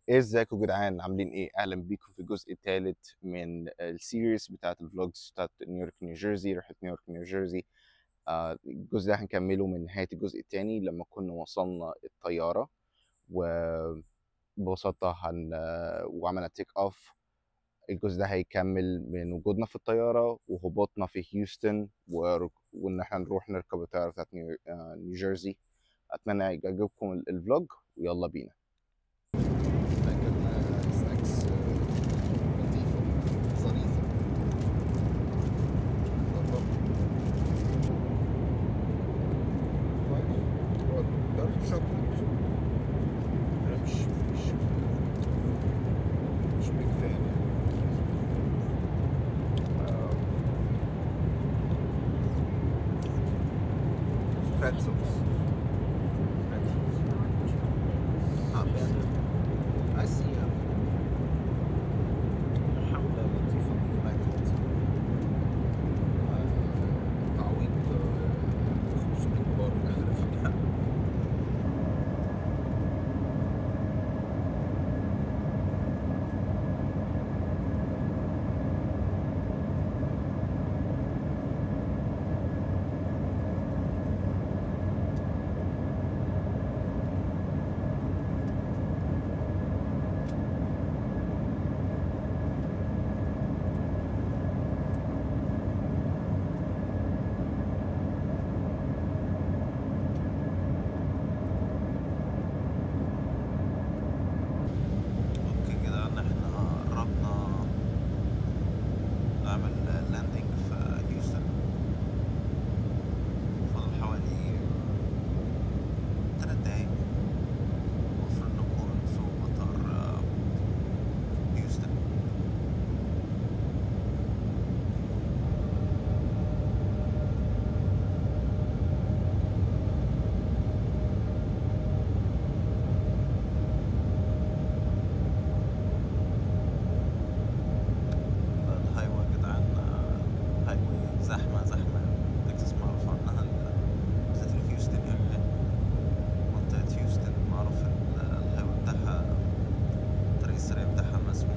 ايه ازيكم يا جدعان عاملين ايه اهلا بيكم في الجزء الثالث من السيريز بتاعت الفلوجز بتاعت نيويورك نيوجيرسي رحله نيويورك نيوجيرسي آه الجزء ده هنكمله من نهايه الجزء الثاني لما كنا وصلنا الطياره وببساطه هن وعملنا تيك اوف الجزء ده هيكمل من وجودنا في الطياره وهبوطنا في هيوستن و... وان احنا نروح نركب الطياره بتاعت نيو... آه نيوجيرسي اتمنى يعجبكم الفلوج ويلا بينا أكلنا سناكس لطيفة ظريفة بالضبط. كويس هو دارك شوكليت أنا مش مش مش بيج فان بريتزلز I see a حملة لطيفة من يونايتد آه، تعويض آه، 500 بار فيها اوكي كده ان احنا قربنا نعمل لاندنج في هيوستن فاضل حوالي تلات دقايق المفروض نكون في مطار آه، هيوستن الهاي واي يا جدعان آه، هاي واي زحمة زحمة تكساس معروف عنها ال- بالذات الهيوستن اريا منطقة هيوستن معروف ال- الهاي واي بتاعها الطريق السريع بتاعها مسموح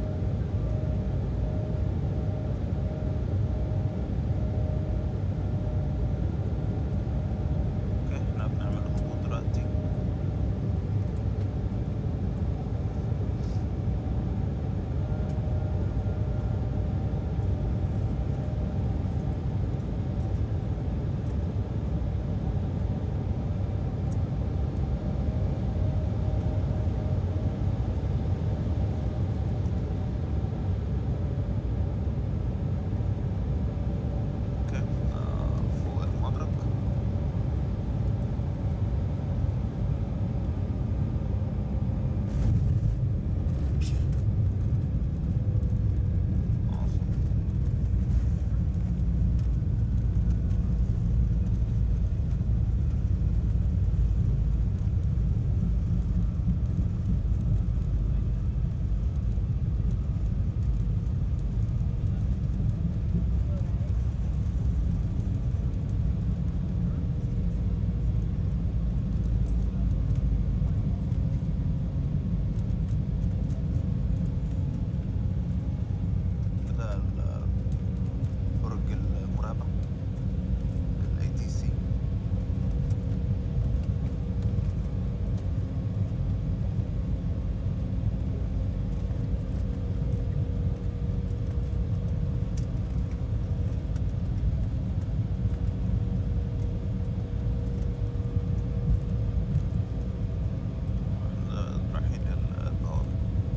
اوكي احنا بنعمل هبوط دلوقتي اوكي آه، فوق المدرج awesome. كده ال- برج المراقبة ال ATC احنا رايحين ال- البوابة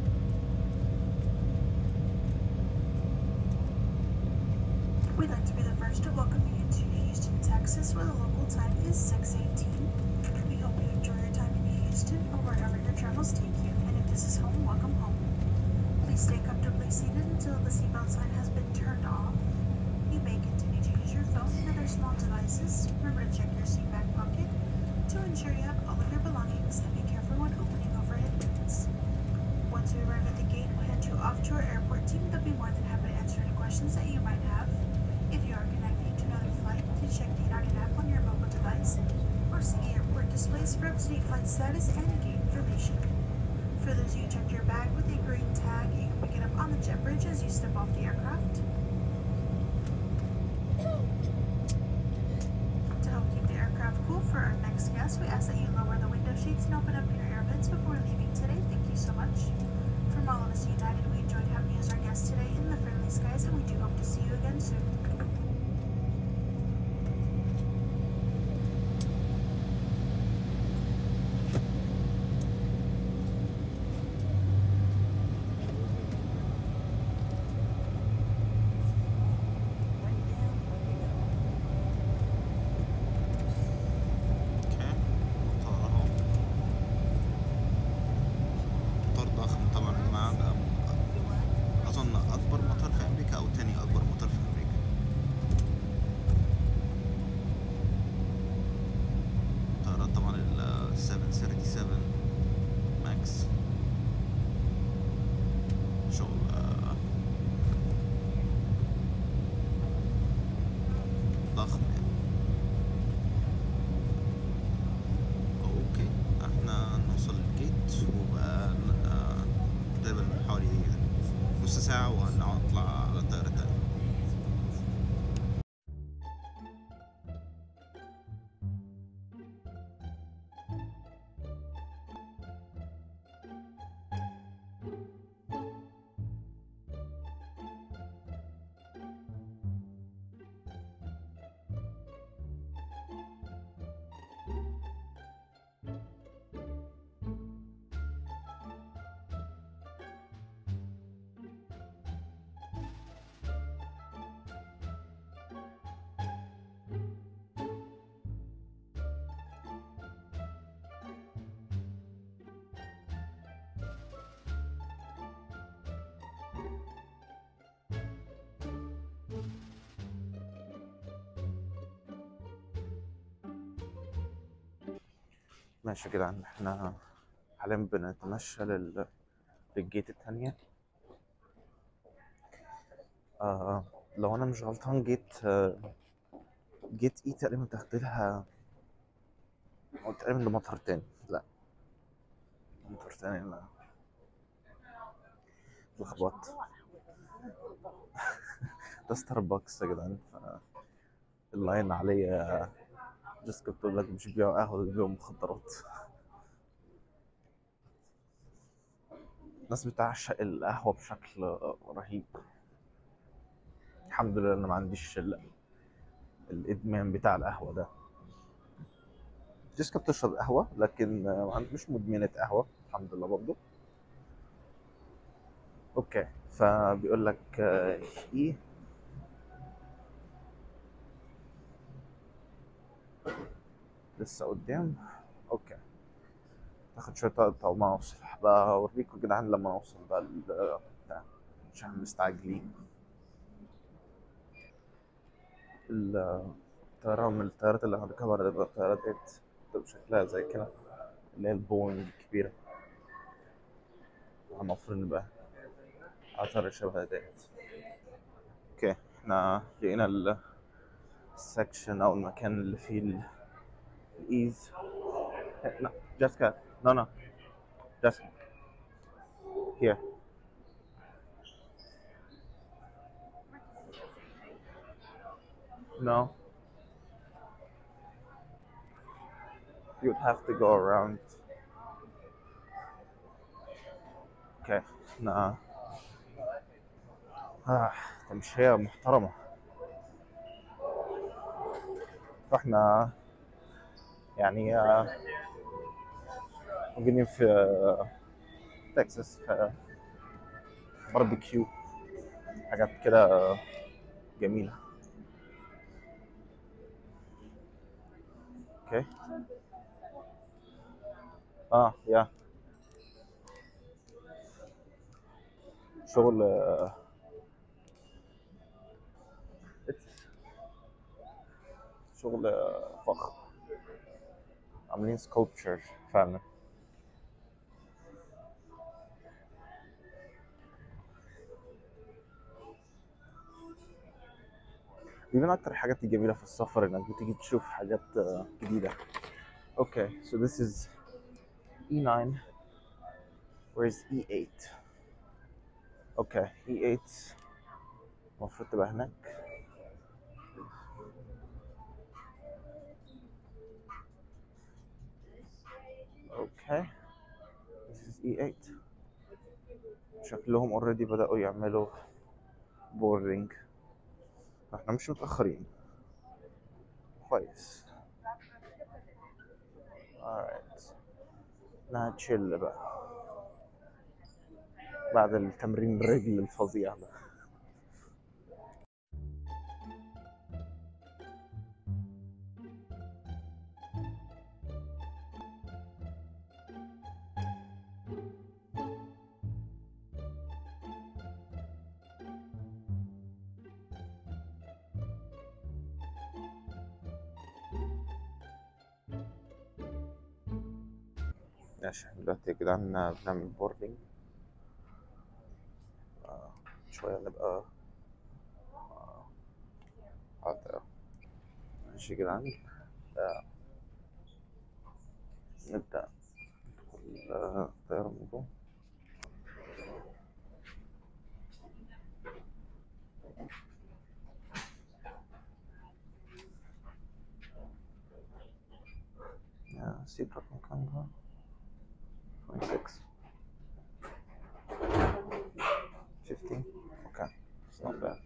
We'd like to be the first to welcome you to Houston, Texas, where the local time is 6:18. We hope you enjoy your time in Houston or wherever your travels take you. And if this is home, welcome home. Please stay comfortably seated until the seatbelt sign has been turned off. You may continue to use your phone and other small devices. Remember to check your seat back pocket to ensure you have all of your belongings and be careful when opening overhead bins. Once we arrive at the gate, we'll hand you off to our airport team. They'll be more than happy to answer any questions that you might have. If you are connecting to another flight, please check the United app on your mobile device or see the airport displays for up-to-date flight status and gate information. For those of you who checked your bag as you step off the aircraft. To help keep the aircraft cool for our next guest, we ask that you lower the window sheets and open up your air vents before leaving today. Thank you so much. From all of us at United, we enjoyed having you as our guest today in the friendly skies, and we do hope to see you again soon. اوكي مطار اهو مطار ضخم طبعا يا جماعة ده أظن أكبر مطار في أمريكا أو تاني أكبر مطار في أمريكا طيارات طبعا ال 737 ماكس شغل آه، ضخم يعني اوكي احنا نوصل الجيت وبقى ن- آه، تقريبا حوالي نص ساعة وهنطلع على الطيارة التانية ماشي يا جدعان احنا حاليا بنتمشى لل... للجيت التانية آه لو انا مش غلطان جيت آه جيت ايه تقريبا تاخد لها أو تقريبا ده مطار تاني لا مطار تاني لا لخبطت ده ستاربكس يا جدعان ف اللاين عليا جيسكا بتقول لك مش بيبيعوا قهوة دول بيبيعوا مخدرات الناس بتعشق القهوة بشكل رهيب الحمد لله انا ما عنديش ال... الادمان بتاع القهوة ده جيسكا بتشرب قهوة لكن ما عند- مش مدمنة قهوة الحمد لله برضه اوكي فبيقول لك آه، ايه لسه قدام اوكي تاخد شوية وقت أول ما نوصل بقى أوريكم يا جدعان لما نوصل بقى ال- بتاع عشان مستعجلين ال- الطيارة من الطيارات اللي هنركبها ده الطيارات ديت بتبقى شكلها زي كده اللي هي البوينج الكبيرة المفروض نبقى على طيارة شبه ديت اوكي احنا لقينا ال- السكشن أو المكان اللي فيه ال- الإيز لا جاسكا no no جاسكا here no you would have to go around okay احنا آه تمشية محترمة رحنا يعني آه، موجودين في آه، تكساس في باربيكيو حاجات كده آه، جميلة اوكي اه يا شغل آه، شغل آه، فخم عاملين سكولبتشر فعلا دي من اكتر الحاجات الجميله في السفر انك بتيجي تشوف حاجات آه، جديده اوكي so this is E9 where is E8 اوكي اي 8 المفروض تبقى هناك اوكي this is E8 شكلهم اوريدي بدأوا يعملوا بوردنج احنا مش متأخرين كويس alright ناتشيل بقى بعد التمرين الرجل الفظيع ده ماشي احنا دلوقتي يا جدعان بنعمل بوردنج آه، شوية نبقى آه، حاضر ماشي يا جدعان آه، نبدأ ندخل آه، الطيارة من جوه Yeah, seat rocking camera. 26. 15. Okay, it's not bad.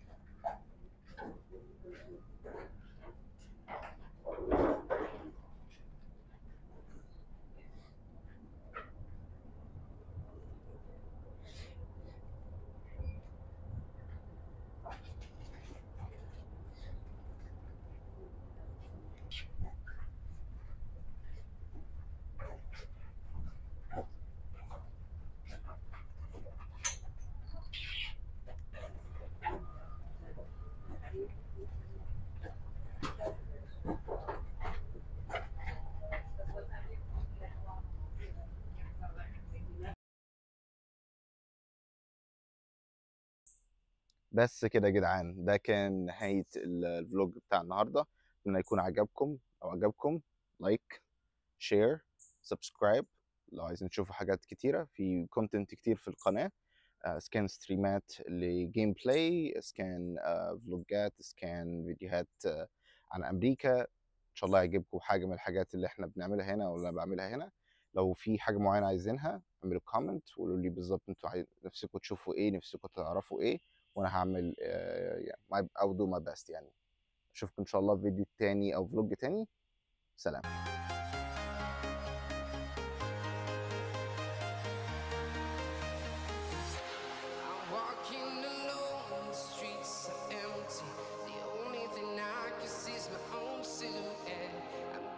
بس كده يا جدعان ده كان نهاية ال- الفلوج بتاع النهاردة اتمنى يكون عجبكم لو عجبكم لايك شير سبسكرايب لو عايزين تشوفوا حاجات كتيرة في كونتنت كتير في القناة آه، سكان ستريمات لجيم بلاي سكان آه، فلوجات سكان فيديوهات آه، عن أمريكا إن شاء الله يعجبكم حاجة من الحاجات اللي احنا بنعملها هنا ولا بعملها هنا لو في حاجة معينة عايزينها اعملوا كومنت وقولوا لي بالظبط انتوا عايز... نفسكم تشوفوا ايه نفسكم تعرفوا ايه وانا هعمل آه، يعني my I'll do my best يعني اشوفكم ان شاء الله في فيديو تاني او فلوج تاني سلام